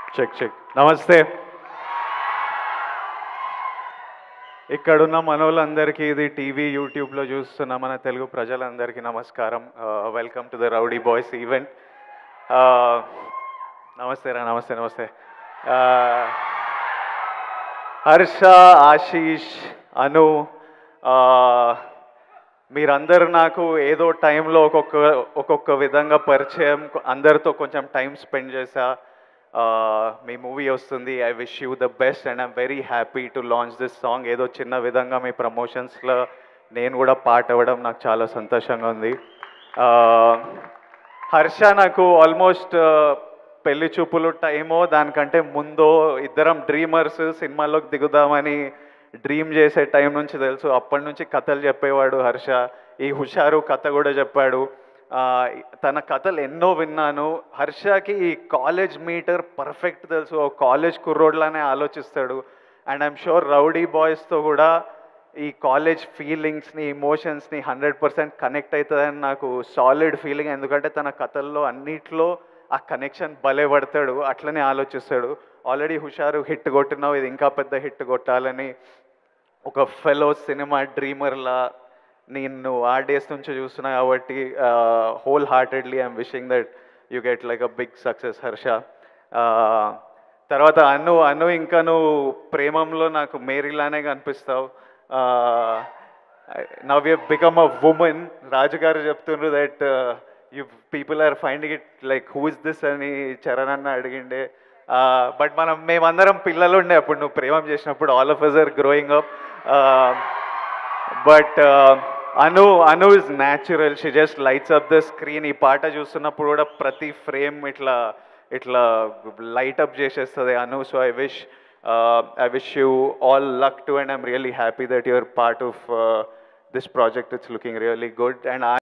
check check నమస్తే ఇక్కడున్న మనోళ్ళందరికీ ఇది టీవీ యూట్యూబ్లో చూస్తున్న మన తెలుగు ప్రజలందరికీ నమస్కారం welcome to the rowdy boys event నమస్తే రా నమస్తే నమస్తే Uh, హర్ష ఆశీష్ అను uh, మీరందరూ నాకు ఏదో టైంలో ఒక్కొక్క ఒక్కొక్క విధంగా పరిచయం అందరితో కొంచెం టైం స్పెండ్ చేశా ఆ, మీ మూవీ వస్తుంది I wish you the best and I'm very happy to launch this song ఏదో చిన్న విధంగా మీ ప్రమోషన్స్లో నేను కూడా పాట అవ్వడం నాకు చాలా సంతోషంగా ఉంది ఆ, హర్ష నాకు ఆల్మోస్ట్ పెళ్లి చూపులు టైమో దానికంటే ముందో ఇద్దరం డ్రీమర్స్ సినిమాలోకి దిగుదామని డ్రీమ్ చేసే టైం నుంచి తెలుసు అప్పటి నుంచి కథలు చెప్పేవాడు హర్ష ఈ హుషారు కథ కూడా చెప్పాడు ఆ, తన కథలు ఎన్నో విన్నాను హర్షకి ఈ కాలేజ్ మీటర్ పర్ఫెక్ట్ తెలుసు ఓ కాలేజ్ కుర్రోడ్లానే ఆలోచిస్తాడు అండ్ ఐఎమ్ షూర్ రౌడీ బాయ్స్తో కూడా ఈ కాలేజ్ ఫీలింగ్స్ని ఇమోషన్స్ని హండ్రెడ్ పర్సెంట్ కనెక్ట్ అవుతుందని నాకు సాలిడ్ ఫీలింగ్ ఎందుకంటే తన కథల్లో అన్నిట్లో ఆ కనెక్షన్ భలే పడతాడు అట్లనే ఆలోచిస్తాడు ఆల్రెడీ హుషారు హిట్ కొట్టినావు ఇది ఇంకా పెద్ద హిట్ కొట్టాలని ఒక ఫెలో సినిమా డ్రీమర్లా నేను ఆ డేస్ నుంచి చూస్తున్నా కాబట్టి whole heartedly I'm wishing that you get like a big success Harsha తర్వాత అను అను ఇంకా నువ్వు ప్రేమంలో నాకు మేరీలానే కనిపిస్తావు now you become a women Raju garu చెప్తుండ్రు that you people are finding it like who is this అని చరణ్ అన్న అడిగిండే బట్ మనం మేమందరం పిల్లలు ఉండే అప్పుడు నువ్వు ప్రేమం చేసినప్పుడు all of us are growing up but Anu Anu is natural she just lights up the screen ఈ పాట చూస్తున్నప్పుడు కూడా ప్రతి ఫ్రేమ్ ఇట్లా ఇట్లా లైట్ అప్ చేసేస్తుంది Anu so I wish I wish you all luck too and I'm really happy that you're part of this project it's looking really good and